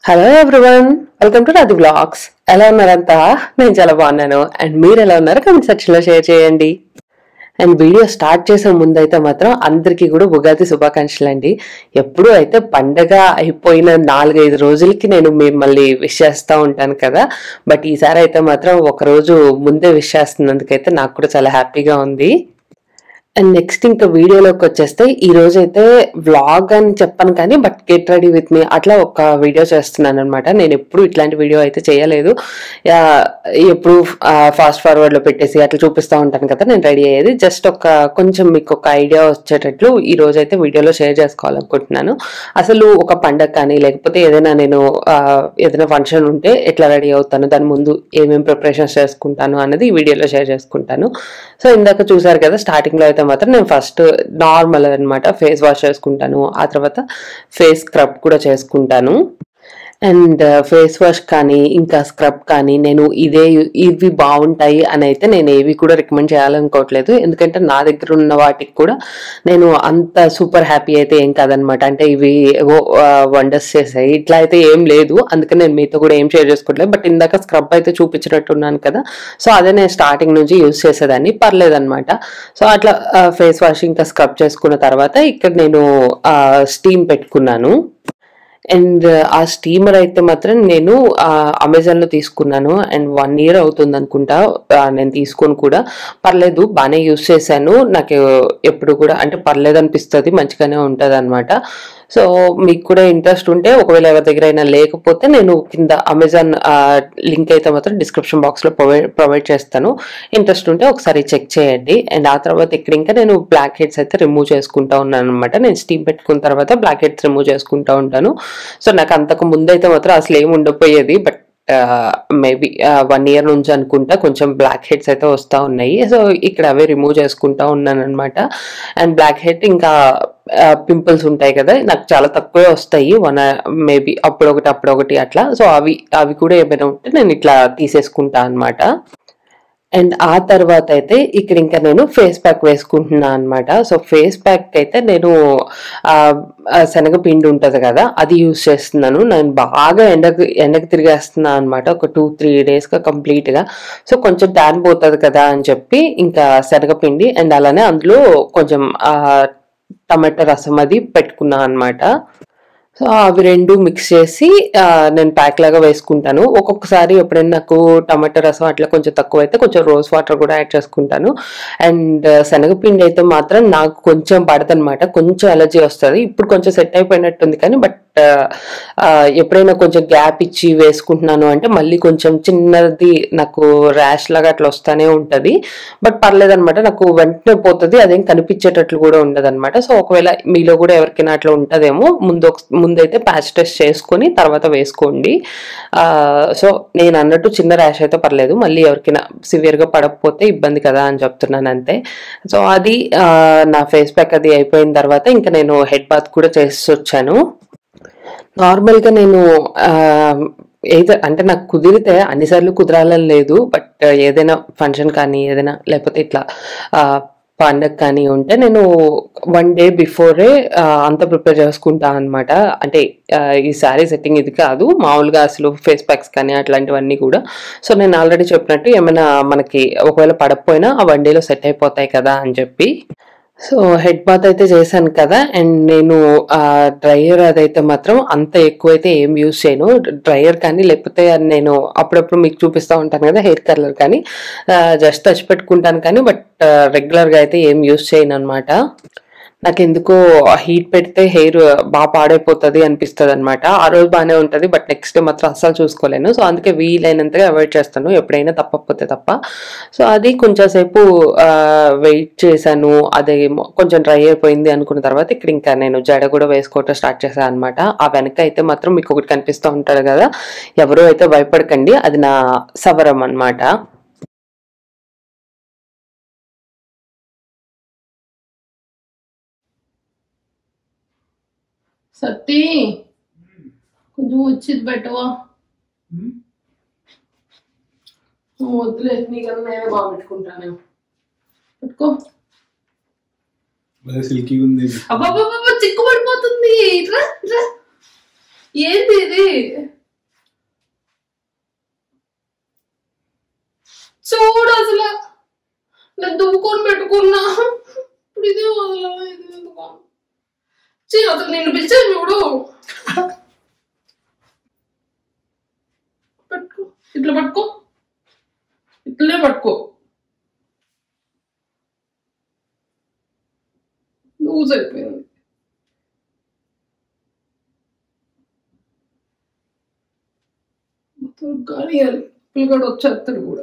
Hello everyone welcome to Radhu blogs ఎలా ఉన్నారంతా నేను చాలా బాగున్నాను అండ్ మీరు ఎలా ఉన్నారు కమెంట్ సెక్షన్ లో షేర్ చేయండి అండ్ వీడియో స్టార్ట్ చేసే ముందు అయితే మాత్రం అందరికీ కూడా ఉగాది శుభాకాంక్షలు అండి ఎప్పుడు అయితే పండగ అయిపోయిన నాలుగైదు రోజులకి నేను మిమ్మల్ని విష్ చేస్తూ ఉంటాను కదా బట్ ఈసారి అయితే మాత్రం ఒక రోజు ముందే విష్ చేస్తున్నందుకైతే నాకు కూడా చాలా హ్యాపీగా ఉంది అండ్ నెక్స్ట్ ఇంకా వీడియోలోకి వచ్చేస్తే ఈ రోజు అయితే వ్లాగ్ అని చెప్పాను కానీ but get ready with me అట్లా ఒక వీడియో చేస్తున్నాను అనమాట నేను ఎప్పుడు ఇట్లాంటి వీడియో అయితే చేయలేదు యా, ఎప్పుడు ఫాస్ట్ ఫార్వర్డ్ లో పెట్టేసి అట్లా చూపిస్తూ ఉంటాను కదా నేను రెడీ అయ్యేది జస్ట్ ఒక కొంచెం మీకు ఒక ఐడియా వచ్చేటట్లు ఈ రోజు అయితే వీడియోలో షేర్ చేసుకోవాలనుకుంటున్నాను అసలు ఒక పండగ కానీ లేకపోతే ఏదైనా నేను ఆ, ఏదైనా ఫంక్షన్ ఉంటే ఎట్లా రెడీ అవుతాను దాని ముందు ఏమేమి ప్రిపరేషన్స్ చేసుకుంటాను అన్నది ఈ వీడియోలో షేర్ చేసుకుంటాను సో ఇందాక చూసారు కదా స్టార్టింగ్ లో అయితే మాత్రం నేను ఫస్ట్ నార్మల్ అన్నమాట ఫేస్ వాష్ చేసుకుంటాను ఆ తర్వాత ఫేస్ స్క్రబ్ కూడా చేసుకుంటాను అండ్ ఫేస్ వాష్ కానీ ఇంకా స్క్రబ్ కానీ నేను ఇదే ఇవి బాగుంటాయి అని అయితే నేను ఏవి కూడా రికమెండ్ చేయాలనుకోవట్లేదు ఎందుకంటే నా దగ్గర ఉన్న వాటికి కూడా నేను అంత సూపర్ హ్యాపీ అయితే ఏం కాదనమాట అంటే ఇవి ఏవో వండర్స్ చేసాయి ఇట్లా అయితే ఏం లేదు అందుకని నేను మీతో కూడా ఏం షేర్ చేసుకోవట్లేదు బట్ ఇందాక స్క్రబ్ అయితే చూపించినట్టున్నాను కదా సో అదే నేను స్టార్టింగ్ నుంచి యూస్ చేసేదాన్ని పర్లేదన్నమాట సో అట్లా ఫేస్ వాష్ ఇంకా స్క్రబ్ చేసుకున్న తర్వాత ఇక్కడ నేను స్టీమ్ పెట్టుకున్నాను అండ్ ఆ స్టీమర్ అయితే మాత్రం నేను అమెజాన్ లో తీసుకున్నాను అండ్ వన్ ఇయర్ అవుతుంది అనుకుంటా ఆ, నేను తీసుకొని కూడా పర్లేదు బాగానే యూస్ చేశాను నాకు ఎప్పుడు కూడా అంటే పర్లేదు అనిపిస్తుంది మంచిగానే ఉంటది అనమాట సో మీకు కూడా ఇంట్రెస్ట్ ఉంటే ఒకవేళ ఎవరి దగ్గర అయినా లేకపోతే నేను కింద అమెజాన్ లింక్ అయితే మాత్రం డిస్క్రిప్షన్ బాక్స్ లో ప్రొవైడ్ ప్రొవైడ్ చేస్తాను ఇంట్రెస్ట్ ఉంటే ఒకసారి చెక్ చేయండి అండ్ ఆ తర్వాత ఇక్కడ ఇంకా నేను బ్లాక్ హెడ్స్ అయితే రిమూవ్ చేసుకుంటా ఉన్నాను అనమాట నేను స్టీమ్ పెట్టుకున్న తర్వాత బ్లాక్ హెడ్స్ రిమూవ్ చేసుకుంటా ఉంటాను సో నాకు అంతకు ముందు అయితే మాత్రం అసలు ఏమి ఉండకపోయేది బట్ మేబీ వన్ ఇయర్ నుంచి అనుకుంటా కొంచెం బ్లాక్ హెడ్స్ అయితే వస్తూ ఉన్నాయి సో ఇక్కడ అవే రిమూవ్ చేసుకుంటా ఉన్నాను అనమాట అండ్ బ్లాక్ హెడ్ ఇంకా పింపుల్స్ ఉంటాయి కదా నాకు చాలా తక్కువే వస్తాయి వన్ మేబీ అప్పుడు ఒకటి అప్పుడు ఒకటి అట్లా సో అవి అవి కూడా ఏమైనా ఉంటే నేను ఇట్లా తీసేసుకుంటా అన్నమాట అండ్ ఆ తర్వాత అయితే ఇక్కడ ఇంకా నేను ఫేస్ ప్యాక్ వేసుకుంటున్నా అనమాట సో ఫేస్ ప్యాక్ అయితే నేను ఆ, ఆ శనగపిండి ఉంటది కదా అది యూస్ చేస్తున్నాను నేను బాగా ఎండకు ఎండకు తిరిగేస్తున్నా అనమాట ఒక టూ త్రీ డేస్ గా కంప్లీట్ గా సో కొంచెం ట్యాన్ పోతుంది కదా అని చెప్పి ఇంకా శనగపిండి అండ్ అలానే అందులో కొంచెం ఆ టమాటా రసం అది పెట్టుకున్నా అనమాట సో అవి రెండు మిక్స్ చేసి ఆ, నేను ప్యాక్ లాగా వేసుకుంటాను ఒక్కొక్కసారి ఎప్పుడైనా నాకు టమాటా రసం అట్లా కొంచెం తక్కువ అయితే కొంచెం రోజ్ వాటర్ కూడా యాడ్ చేసుకుంటాను అండ్ శనగపిండి అయితే మాత్రం నాకు కొంచెం పడదనమాట కొంచెం అలర్జీ వస్తుంది ఇప్పుడు కొంచెం సెట్ అయిపోయినట్టుంది కానీ బట్ ఎప్పుడైనా కొంచెం గ్యాప్ ఇచ్చి వేసుకుంటున్నాను అంటే మళ్ళీ కొంచెం చిన్నది నాకు ర్యాష్ లాగా అట్లా వస్తానే ఉంటది బట్ పర్లేదన్నమాట నాకు వెంటనే పోతుంది అదేం కనిపించేటట్లు కూడా ఉండదు అనమాట సో ఒకవేళ మీలో కూడా ఎవరికైనా అట్లా ఉంటదేమో ముందు ఒక- ముందైతే ప్యాచ్ టెస్ట్ చేసుకొని తర్వాత వేసుకోండి ఆ, సో నేను అన్నట్టు చిన్న ర్యాష్ అయితే పర్లేదు మళ్ళీ ఎవరికైనా సివియర్ గా పడకపోతే ఇబ్బంది కదా అని చెప్తున్నాను అంతే సో అది ఆ, నా ఫేస్ ప్యాక్ అది అయిపోయిన తర్వాత ఇంకా నేను హెడ్ బాత్ కూడా చేసి వచ్చాను నార్మల్ గా నేను ఆ, ఏదో అంటే నాకు కుదిరితే అన్నిసార్లు కుదరాలని లేదు బట్ ఏదైనా ఫంక్షన్ కానీ ఏదైనా లేకపోతే ఇట్లా ఆ, పండగ కానీ ఉంటే నేను వన్ డే బిఫోరే అంతా ప్రిపేర్ చేసుకుంటా అనమాట అంటే ఆ, ఈ శారీ సెట్టింగ్ ఇది కాదు మామూలుగా అసలు ఫేస్ ప్యాక్స్ కానీ అట్లాంటివన్నీ కూడా సో నేను ఆల్రెడీ చెప్పినట్టు ఏమైనా మనకి ఒకవేళ పడకపోయినా ఆ వన్ డేలో సెట్ అయిపోతాయి కదా అని చెప్పి సో హెడ్ బాత్ అయితే చేశాను కదా అండ్ నేను డ్రైయర్ అదైతే మాత్రం అంత ఎక్కువైతే ఏం యూజ్ చేయను డ్రైయర్ కానీ లేకపోతే నేను అప్పుడప్పుడు మీకు చూపిస్తూ ఉంటాను కదా హెయిర్ కలర్ కానీ జస్ట్ టచ్ పెట్టుకుంటాను కానీ బట్ రెగ్యులర్గా అయితే ఏం యూజ్ చేయను అనమాట నాకు ఎందుకో హీట్ పెడితే హెయిర్ బాగా పాడైపోతుంది అనిపిస్తుంది అనమాట ఆ రోజు బాగానే ఉంటుంది బట్ నెక్స్ట్ డే మాత్రం అస్సలు చూసుకోలేను సో అందుకే వీలైనంతగా అవాయిడ్ చేస్తాను ఎప్పుడైనా తప్పకపోతే తప్ప సో అది కొంచెం సేపు వెయిట్ చేశాను అదే మొ- కొంచెం డ్రై అయిపోయింది అనుకున్న తర్వాత ఇక్కడ ఇంకా నేను జడ కూడా వేసుకోవటం స్టార్ట్ చేశాను అనమాట ఆ వెనక అయితే మాత్రం మీకు ఒకటి కనిపిస్తూ ఉంటాడు కదా ఎవరు అయితే భయపడకండి అది నా సవరం అన్నమాట సత్తి కొంచెం వచ్చింది పెట్టవా నువ్వు వద్దులే నీకన్నా నేనే బాగా పెట్టుకుంటాను పెట్టుకో భలే సిల్కీగా ఉంది అబ్బాబ్బాబ్బా చిక్కు పడిపోతుంది ఇట్రా ఇట్రా ఏంది ఇది చూడు అసలు నేను దువ్వుకొని పెట్టుకున్నా ఇప్పుడు ఇదే వదలా ఇది ఎందుకు చీ అసలు నేను పిలిచాను చూడు పట్టుకో ఇట్లా పట్టుకో ఇట్లనే పట్టుకో లూజ్ అయిపోయింది మొత్తం కానీ పిల్లగాడు వచ్చేస్తాడు కూడా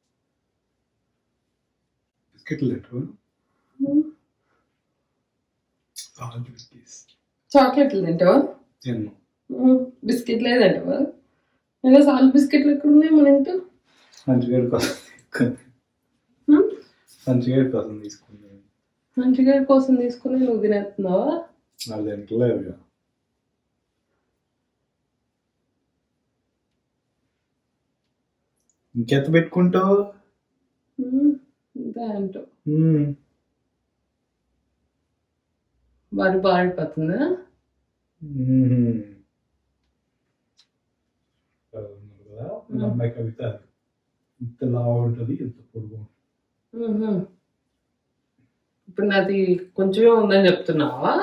బిస్కెట్లు తింటావా ఆరెంజ్ బిస్కెట్స్ చాక్లెట్లు తింటావా తిన్ను బిస్కెట్లు తింటావా అయినా సాల్ బిస్కెట్లు ఎక్కడ ఉన్నాయి మన ఇంట్లో మంచిగాడి కోసం తీసుకుని హ్మ్? మంచిగాడి కోసం తీసుకున్నాను మంచిగా కోసం తీసుకుని నువ్వు తినేస్తున్నావా వాళ్ళు తింటలేవు ఇక. ఇంకెంత పెట్టుకుంటావు హ్మ్? ఇంకా అంటావు మ్మ్. వాడు బాడిపోతుందా మ్మ్. అది ఉన్నారు కదా వాళ్ళ అమ్మాయి కవిత అది. ఇంత లావు ఉంటుంది ఇంత పొడుగు ఉంటుంది. మ్మ్హ. ఇప్పుడు నాది కొంచెమే ఉందని చెప్తున్నావా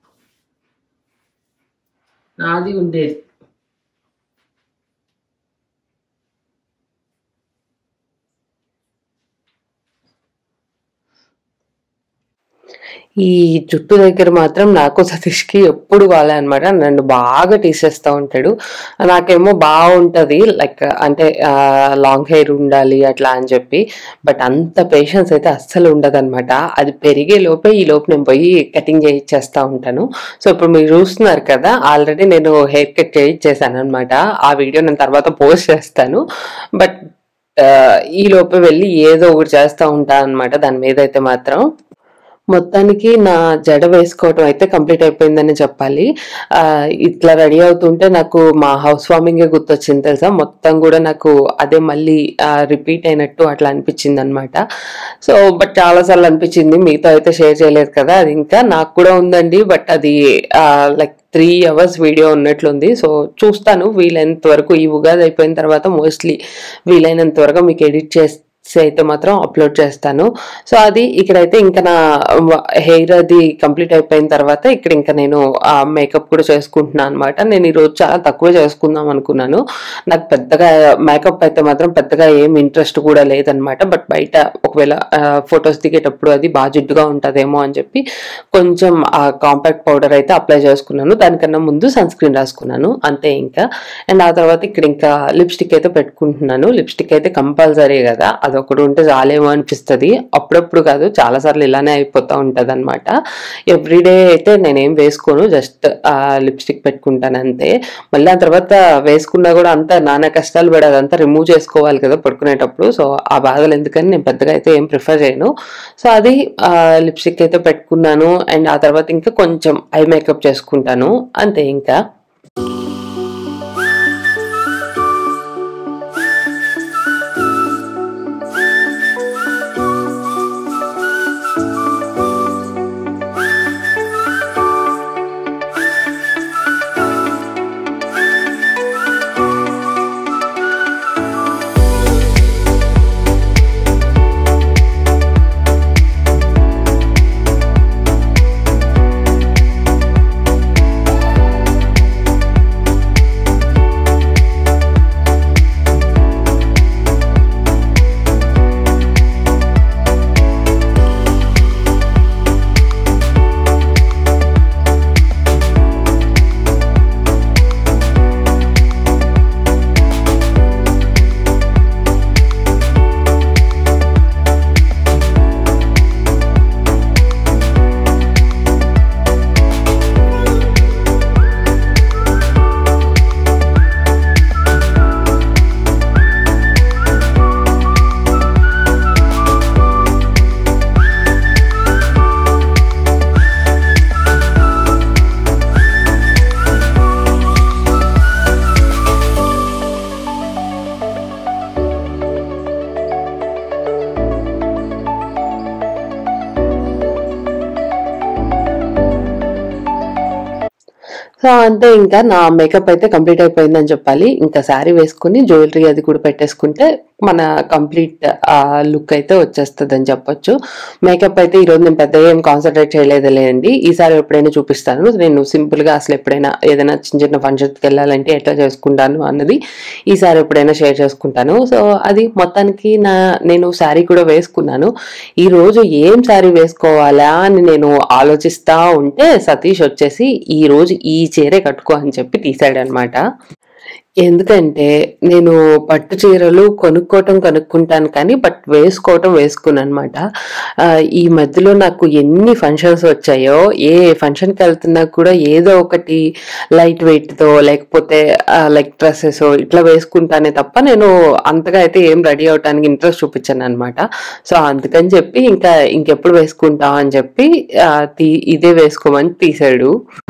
నాది ఉండేది ఈ జుట్టు దగ్గర మాత్రం నాకు సతీష్కి ఎప్పుడు కాలే అనమాట నన్ను బాగా తీసేస్తూ ఉంటాడు నాకేమో బాగుంటది లైక్ అంటే లాంగ్ హెయిర్ ఉండాలి అట్లా అని చెప్పి బట్ అంత పేషెన్స్ అయితే అస్సలు ఉండదు అనమాట అది పెరిగే లోపే ఈ లోపు నేను పోయి కటింగ్ చేయించేస్తా ఉంటాను సో ఇప్పుడు మీరు చూస్తున్నారు కదా ఆల్రెడీ నేను హెయిర్ కట్ చేయించేసాను అనమాట ఆ వీడియో నేను తర్వాత పోస్ట్ చేస్తాను బట్ ఈ లోపే వెళ్ళి ఏదో ఒకటి చేస్తూ ఉంటాను అనమాట దాని మీద అయితే మాత్రం మొత్తానికి నా జడ వేసుకోవటం అయితే కంప్లీట్ అయిపోయిందని చెప్పాలి ఆ, ఇట్లా రెడీ అవుతుంటే నాకు మా హౌస్ వార్మింగ్ గుర్తొచ్చింది తెలుసా మొత్తం కూడా నాకు అదే మళ్ళీ రిపీట్ అయినట్టు అట్లా అనిపించింది అనమాట సో బట్ చాలా సార్లు అనిపించింది మీతో అయితే షేర్ చేయలేదు కదా అది ఇంకా నాకు కూడా ఉందండి బట్ అది లైక్ త్రీ అవర్స్ వీడియో ఉన్నట్లుంది సో చూస్తాను వీలైనంత వరకు ఈ ఉగాది అయిపోయిన తర్వాత మోస్ట్లీ వీలైనంత వరకు మీకు ఎడిట్ చేసి అయితే మాత్రం అప్లోడ్ చేస్తాను సో అది ఇక్కడైతే ఇంకా నా హెయిర్ అది కంప్లీట్ అయిపోయిన తర్వాత ఇక్కడ ఇంకా నేను మేకప్ కూడా చేసుకుంటున్నాను అనమాట నేను ఈరోజు చాలా తక్కువ చేసుకుందాం అనుకున్నాను నాకు పెద్దగా మేకప్ అయితే మాత్రం పెద్దగా ఏం ఇంట్రెస్ట్ కూడా లేదనమాట బట్ బయట ఒకవేళ ఫొటోస్ దిగేటప్పుడు అది బాగా జిడ్డుగా ఉంటుందేమో అని చెప్పి కొంచెం ఆ కాంపాక్ట్ పౌడర్ అయితే అప్లై చేసుకున్నాను దానికన్నా ముందు సన్ స్క్రీన్ రాసుకున్నాను అంతే ఇంకా అండ్ ఆ తర్వాత ఇక్కడ ఇంకా లిప్స్టిక్ అయితే పెట్టుకుంటున్నాను లిప్స్టిక్ అయితే కంపల్సరీ కదా అదొకటి ఉంటే చాలేమో అనిపిస్తుంది అప్పుడప్పుడు కాదు చాలా సార్లు ఇలానే అయిపోతూ ఉంటుంది అనమాట ఎవ్రీడే అయితే నేనేం వేసుకోను జస్ట్ లిప్స్టిక్ పెట్టుకుంటాను అంతే మళ్ళీ ఆ తర్వాత వేసుకున్నా కూడా అంత నానా కష్టాలు పడి అదంతా రిమూవ్ చేసుకోవాలి కదా పడుకునేటప్పుడు సో ఆ బాధలు ఎందుకని నేను పెద్దగా అయితే ఏం ప్రిఫర్ చేయను సో అది లిప్స్టిక్ అయితే పెట్టుకున్నాను అండ్ ఆ తర్వాత ఇంకా కొంచెం ఐ మేకప్ చేసుకుంటాను అంతే ఇంకా సో అంతే ఇంకా నా మేకప్ అయితే కంప్లీట్ అయిపోయిందని చెప్పాలి ఇంకా శారీ వేసుకుని జ్యువెలరీ అది కూడా పెట్టేసుకుంటే మన కంప్లీట్ లుక్ అయితే వచ్చేస్తుంది అని చెప్పొచ్చు మేకప్ అయితే ఈరోజు నేను పెద్దగా ఏం కాన్సన్ట్రేట్ చేయలేదులే అండి ఈసారి ఎప్పుడైనా చూపిస్తాను నేను సింపుల్ గా అసలు ఎప్పుడైనా ఏదైనా చిన్న చిన్న ఫంక్షన్స్కి వెళ్ళాలంటే ఎట్లా చేసుకుంటాను అన్నది ఈసారి ఎప్పుడైనా షేర్ చేసుకుంటాను సో అది మొత్తానికి నా నేను శారీ కూడా వేసుకున్నాను ఈ రోజు ఏం శారీ వేసుకోవాలా అని నేను ఆలోచిస్తా ఉంటే సతీష్ వచ్చేసి ఈ రోజు ఈ చీరే కట్టుకో అని చెప్పి తీసాడు అనమాట ఎందుకంటే నేను పట్టు చీరలు కొనుక్కోవటం కొనుక్కుంటాను కానీ బట్ వేసుకోవటం వేసుకున్నాను అనమాట ఈ మధ్యలో నాకు ఎన్ని ఫంక్షన్స్ వచ్చాయో ఏ ఫంక్షన్కి వెళ్తున్నా కూడా ఏదో ఒకటి లైట్ వెయిట్తో లేకపోతే లైక్ డ్రెస్సెస్ ఇట్లా వేసుకుంటానే తప్ప నేను అంతగా అయితే ఏం రెడీ అవడానికి ఇంట్రెస్ట్ చూపించాను అనమాట సో అందుకని చెప్పి ఇంకా ఇంకెప్పుడు వేసుకుంటాం అని చెప్పి ఆ, తీ- ఇదే వేసుకోమని తీసాడు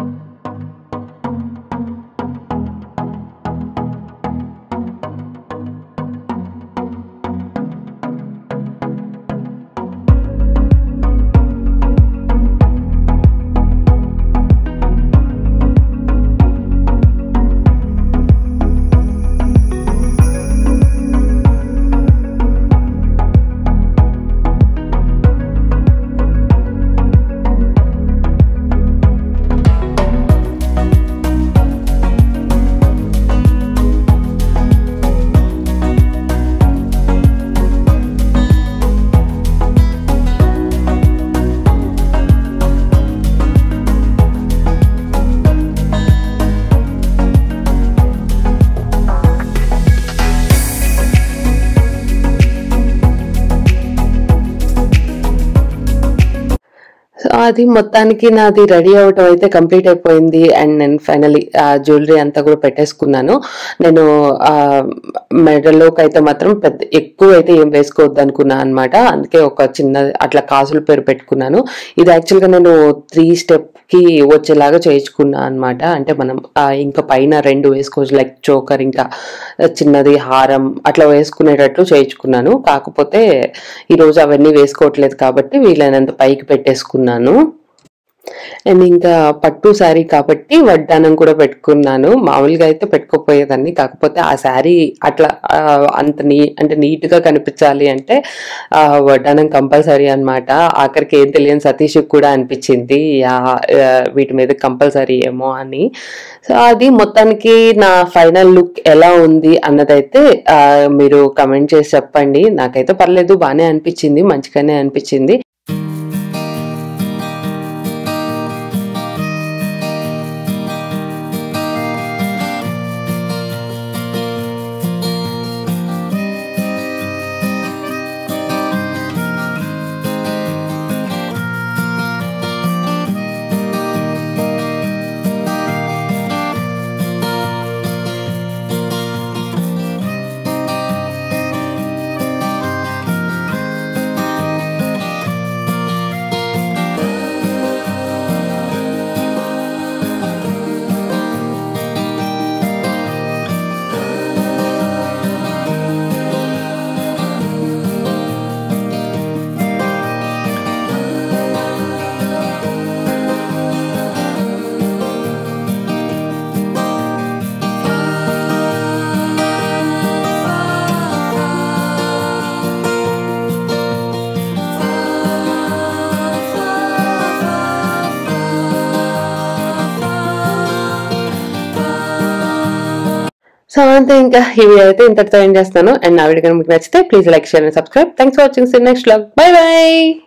సో అది మొత్తానికి నాది రెడీ అవటం అయితే కంప్లీట్ అయిపోయింది అండ్ నేను ఫైనలీ జ్యువెలరీ అంతా కూడా పెట్టేసుకున్నాను నేను ఆ, మెడలోకి అయితే మాత్రం పెద్ద ఎక్కువ అయితే ఏం వేసుకోవద్దు అనుకున్నాను అనమాట అందుకే ఒక చిన్న అట్లా కాసుల పేరు పెట్టుకున్నాను ఇది యాక్చువల్గా నేను త్రీ స్టెప్ కి వచ్చేలాగా చేయించుకున్నా అనమాట అంటే మనం ఆ, ఇంకా పైన రెండు వేసుకోవచ్చు లైక్ చోకర్ ఇంకా చిన్నది హారం అట్లా వేసుకునేటట్లు చేయించుకున్నాను కాకపోతే ఈరోజు అవన్నీ వేసుకోవట్లేదు కాబట్టి వీలైనంత పైకి పెట్టేసుకున్నాను అండ్ ఇంకా పట్టు శారీ కాబట్టి వడ్డానం కూడా పెట్టుకున్నాను మామూలుగా అయితే పెట్టుకోపోయేదాన్ని కాకపోతే ఆ శారీ అట్లా ఆ, అంత నీ అంటే నీట్ గా కనిపించాలి అంటే ఆ, వడ్డానం కంపల్సరీ అన్నమాట ఆఖరికి ఏం తెలియని సతీష్ కూడా అనిపించింది యా, ఆ, వీటి మీద కంపల్సరీ ఏమో అని సో అది మొత్తానికి నా ఫైనల్ లుక్ ఎలా ఉంది అన్నదైతే ఆ, మీరు కమెంట్ చేసి చెప్పండి నాకైతే పర్లేదు బాగానే అనిపించింది మంచిగానే అనిపించింది సో అంతే ఇంకా ఇవి అయితే ఇంతటితో ఏం చేస్తాను అండ్ నా వీడియో కనుక మీకు నచ్చితే please like share and subscribe thanks for watching next blog bye by